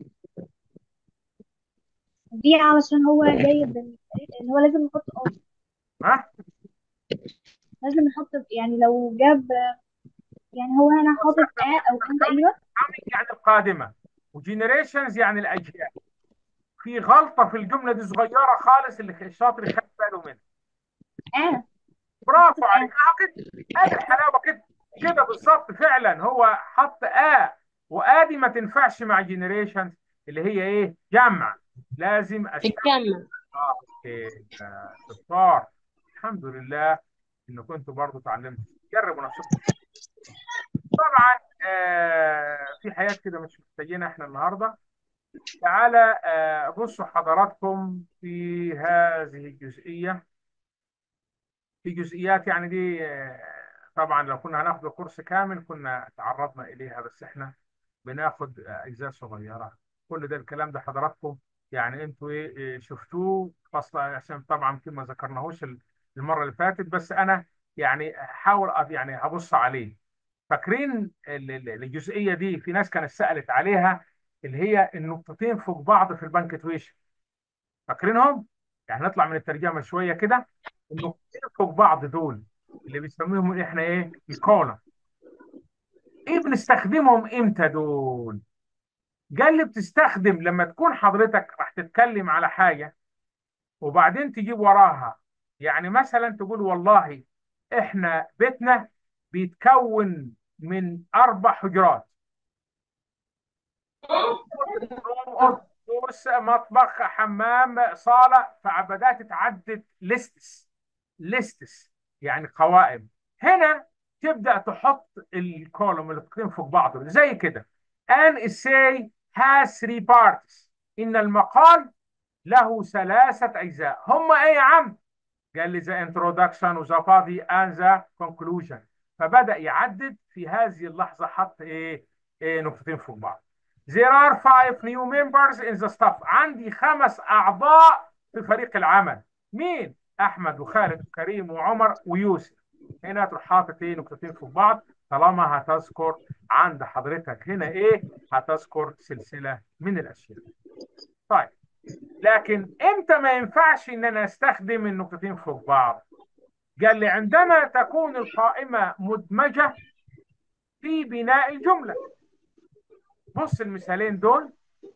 دي علشان هو جاي بال- ان هو لازم نحط اه ها لازم نحط يعني لو جاب يعني هو هنا حاطط ا او ان تقريبا coming يعني القادمة وجنريشنز يعني الأجيال في غلطة في الجملة دي صغيرة خالص اللي الشاطر يخلي باله منها ا برافو عليك اه كده ادي الحلاوه كده كده بالظبط فعلا هو حط ا وادي ما تنفعش مع جنريشن اللي هي ايه جمع لازم استخدم الجمع اه كده شطار الحمد لله انكم انتوا برضه اتعلمتوا جربوا نفسكم طبعا آه في حاجات كده مش محتاجينها احنا النهارده تعالى آه بصوا حضراتكم في هذه الجزئيه في جزئيات يعني دي آه، طبعا لو كنا هناخد الكورس كامل كنا تعرضنا إليها بس احنا بناخد آه، أجزاء صغيرة كل ده الكلام ده حضراتكم يعني انتوا ايه إيه، شفتوه فصل عشان طبعا يمكن ما ذكرناهوش ال- المرة اللي فاتت بس أنا يعني هحاول أ- يعني هبص عليه فاكرين ال- ال- الجزئية دي في ناس كانت سألت عليها اللي هي النقطتين فوق بعض في البنكتويشن فاكرينهم؟ يعني نطلع من الترجمة شوية كده النقطتين فوق بعض دول اللي بنسميهم احنا ايه؟ الكولا ايه بنستخدمهم امتى دول؟ قال لي بتستخدم لما تكون حضرتك راح تتكلم على حاجة وبعدين تجيب وراها يعني مثلا تقول والله احنا بيتنا بيتكون من اربع حجرات قوس مطبخ حمام صالة فبدأت تعدد ليستس ليستس يعني قوائم هنا تبدأ تحط الكولوم الاثنين فوق بعض زي كده an essay has three parts إن المقال له ثلاثة أجزاء هم إيه يا عم؟ قال لي the introduction وذا body and the conclusion فبدأ يعدد في هذه اللحظة حط إيه؟ إيه نقطتين فوق بعض There are five new members in the staff عندي خمس أعضاء في فريق العمل مين؟ أحمد وخالد وكريم وعمر ويوسف هنا تروح حاطط إيه نقطتين فوق بعض طالما هتذكر عند حضرتك هنا إيه؟ هتذكر سلسلة من الأشياء طيب لكن امتى ما ينفعش ان انا استخدم النقطتين فوق بعض قال لي عندما تكون القائمة مدمجة في بناء الجملة بص المثالين دول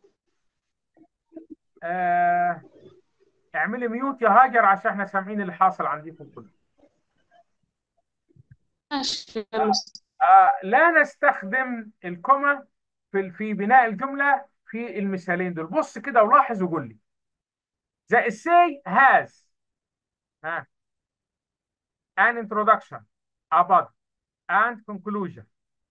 آه اعملي ميوت يا هاجر عشان احنا سامعين اللي حاصل عندكم كله ماشي يا مستر. آه لا نستخدم الكوما في في بناء الجملة في المثالين دول بص كده ولاحظ وقول لي The essay has ها an introduction a body and conclusion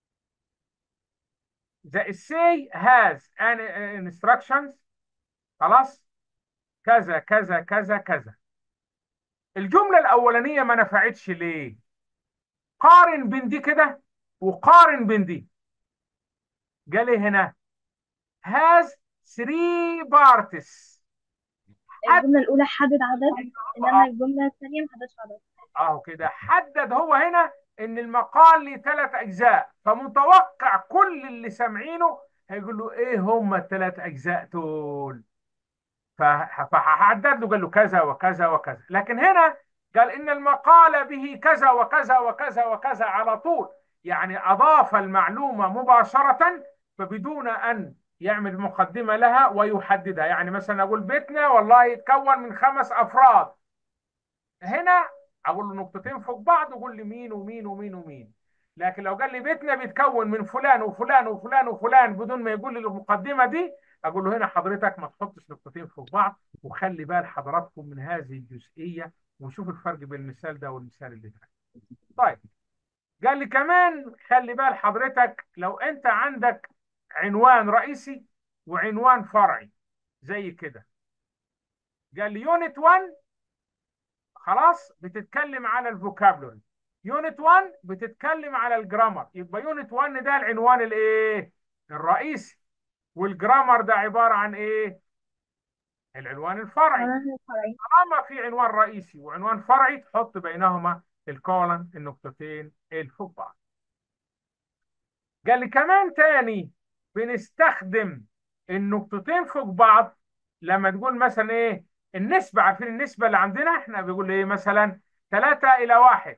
The essay has an uh, instructions خلاص كذا كذا كذا كذا الجملة الأولانية ما نفعتش ليه؟ قارن بين دي كده وقارن بين دي قال لي هنا has three parts حد الجملة الأولى حدد عدد إنما الجملة الثانية محددش عدد اهو كده حدد هو هنا ان المقال ليه ثلاث اجزاء فمتوقع كل اللي سامعينه هيقول له ايه هم الثلاث اجزاء دول ف- فحدد له قال له كذا وكذا وكذا لكن هنا قال ان المقال به كذا وكذا وكذا وكذا على طول يعني اضاف المعلومه مباشره فبدون ان يعمل مقدمه لها ويحددها يعني مثلا اقول بيتنا والله يتكون من خمس افراد هنا اقول له نقطتين فوق بعض وقول لي مين ومين ومين ومين لكن لو قال لي بيتنا بيتكون من فلان وفلان وفلان وفلان بدون ما يقول لي المقدمه دي اقول له هنا حضرتك ما تحطش نقطتين فوق بعض وخلي بال حضراتكم من هذه الجزئيه وشوف الفرق بين المثال ده والمثال اللي ده طيب قال لي كمان خلي بال حضرتك لو انت عندك عنوان رئيسي وعنوان فرعي زي كده قال لي يونت 1 خلاص بتتكلم على الفوكابلوري يونت 1 بتتكلم على الجرامر يبقى يونت 1 ده العنوان الايه الرئيسي والجرامر ده عبارة عن ايه العنوان الفرعي عنوان الفرعي طالما في عنوان رئيسي وعنوان فرعي تحط بينهما الكولن النقطتين الفوق بعض قال لي كمان تاني بنستخدم النقطتين فوق بعض لما تقول مثلا ايه النسبة عارفين النسبة اللي عندنا احنا بيقول ايه مثلا 3 إلى 1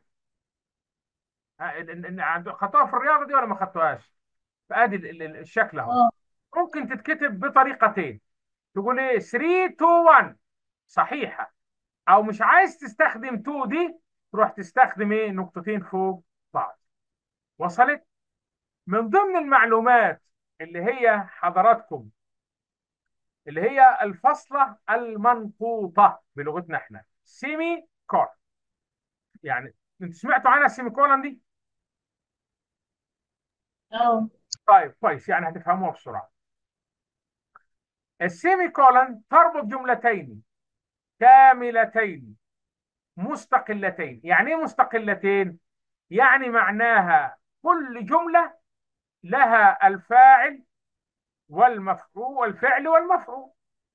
خدتوها في الرياضة دي ولا ما خدتوهاش؟ فادي ال- ال- الشكل اهو اه ممكن تتكتب بطريقتين تقول ايه 3 2 1 صحيحة او مش عايز تستخدم 2 دي تروح تستخدم ايه نقطتين فوق بعض وصلت من ضمن المعلومات اللي هي حضراتكم اللي هي الفصلة المنقوطة بلغتنا احنا سيمي كولن يعني انتوا سمعتوا عنها السيمي كولن دي اه طيب كويس يعني هتفهموها بسرعة السيمي كولن تربط جملتين كاملتين مستقلتين يعني ايه مستقلتين يعني معناها كل جملة لها الفاعل والمفعول والفعل والمفعول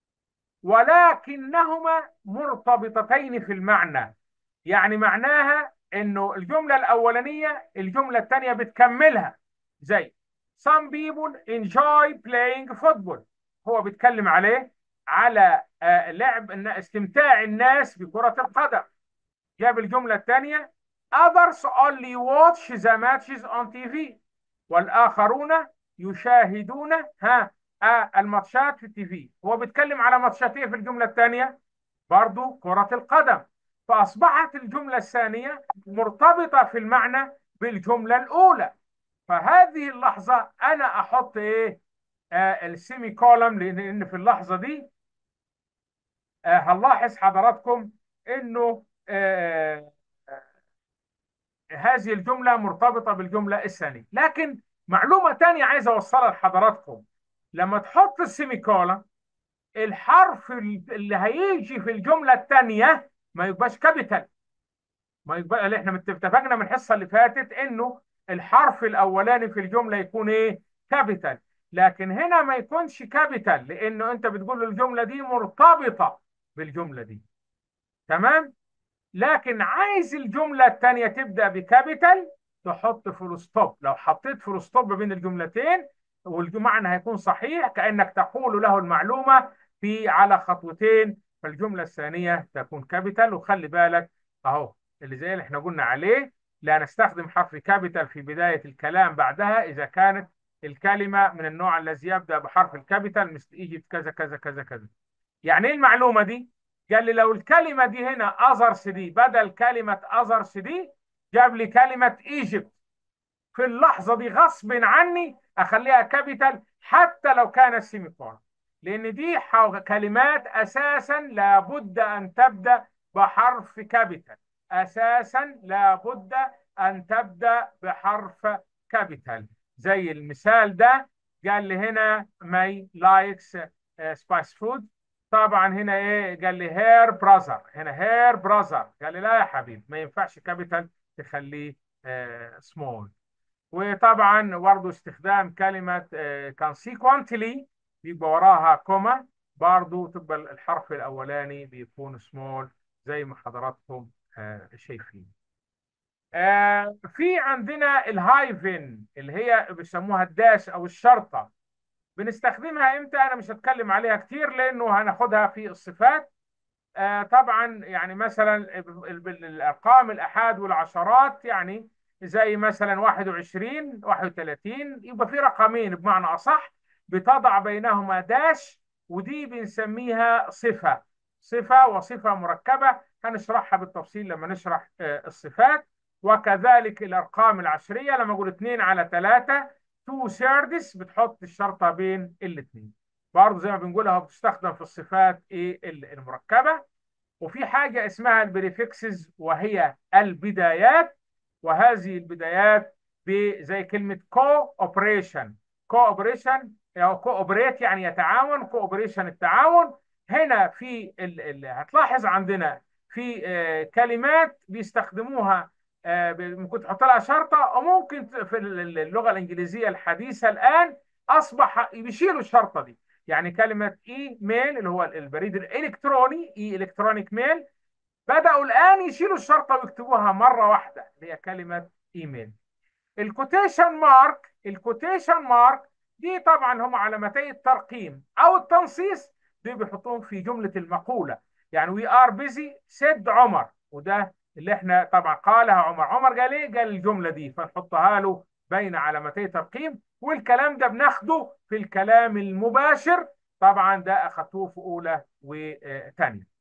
ولكنهما مرتبطتين في المعنى يعني معناها انه الجملة الأولانية الجملة الثانية بتكملها زي some people enjoy playing football هو بيتكلم عليه على آه، لعب إن استمتاع الناس بكرة القدم جاب الجملة الثانية others only watch the matches on TV والآخرون يشاهدون ها آه الماتشات في التي في هو بيتكلم على ماتشات ايه في الجملة الثانية برضو كرة القدم فأصبحت الجملة الثانية مرتبطة في المعنى بالجملة الأولى فهذه اللحظة أنا أحط إيه آه السيمي كولم لأن لأن في اللحظة دي آه هنلاحظ حضراتكم إنه آه هذه الجملة مرتبطة بالجملة الثانية لكن معلومة تانية عايز أوصلها لحضراتكم لما تحط السيمي كولم الحرف اللي هيجي في الجملة الثانية ما يبقاش كابيتال ما يبقى اللي احنا اتفقنا من الحصة اللي فاتت انه الحرف الاولاني في الجملة يكون ايه كابيتال لكن هنا ما يكونش كابيتال لانه انت بتقول له الجملة دي مرتبطة بالجملة دي تمام لكن عايز الجملة الثانية تبدأ بكابيتال تحط فول ستوب لو حطيت فول ستوب بين الجملتين والمعنى هيكون صحيح كأنك تقول له المعلومة في على خطوتين فالجملة الثانية تكون كابيتال وخلي بالك اهو اللي زي اللي احنا قلنا عليه لا نستخدم حرف كابيتال في بداية الكلام بعدها إذا كانت الكلمة من النوع الذي يبدأ بحرف الكابيتال مثل ايجيبت كذا كذا كذا كذا يعني ايه المعلومة دي؟ قال لي لو الكلمة دي هنا أذرس دي بدل كلمة أذرس دي جاب لي كلمة ايجيبت في اللحظة دي غصب عني أخليها كابيتال حتى لو كانت سيمي كولن لأن دي حو- كلمات أساسا لابد أن تبدأ بحرف كابيتال أساسا لابد أن تبدأ بحرف كابيتال زي المثال ده قال لي هنا ماي لايكس سبايس فود طبعا هنا ايه قال لي هير براذر هنا هير براذر قال لي لا يا حبيبي ما ينفعش كابيتال تخليه سمول وطبعا برضه استخدام كلمة consequently بيبقى وراها كوما برضه تبقى الحرف الأولاني بيكون سمول زي ما حضراتكم آه، شايفين آه، في عندنا الهايفن اللي هي بيسموها الداش أو الشرطة بنستخدمها امتى انا مش هتكلم عليها كتير لانه هناخدها في الصفات آه طبعا يعني مثلا ال- ال- الارقام الاحاد والعشرات يعني زي مثلا 21 31 يبقى في رقمين بمعنى اصح بتضع بينهما داش ودي بنسميها صفة صفة وصفة مركبة هنشرحها بالتفصيل لما نشرح آه الصفات وكذلك الارقام العشرية لما اقول 2 على 3 2 ثيردز بتحط الشرطة بين الاثنين برضه زي ما بنقولها بتستخدم في الصفات ايه المركبة وفي حاجة اسمها البريفكسز وهي البدايات وهذه البدايات ب- زي كلمة كوبريشن كوبريشن أو كوبريت يعني يتعاون كوبريشن التعاون هنا في ال ال هتلاحظ عندنا في آه، كلمات بيستخدموها آه، ب- ممكن تحط لها شرطة وممكن ت- في ال- ال- اللغة الإنجليزية الحديثة الآن أصبح بيشيلوا الشرطة دي يعني كلمة اي ميل اللي هو البريد الإلكتروني اي إلكترونيك ميل بدأوا الآن يشيلوا الشرطة ويكتبوها مرة واحدة اللي هي كلمة ايميل الكوتيشن مارك الكوتيشن مارك دي طبعا هم علامتي الترقيم او التنصيص دي بيحطوهم في جملة المقولة يعني وي ار بيزي سيد عمر وده اللي احنا طبعا قالها عمر عمر قال ايه قال الجملة دي فنحطها له بين علامتي ترقيم والكلام ده بناخده في الكلام المباشر طبعا ده اخدتوه في اولى وثانيه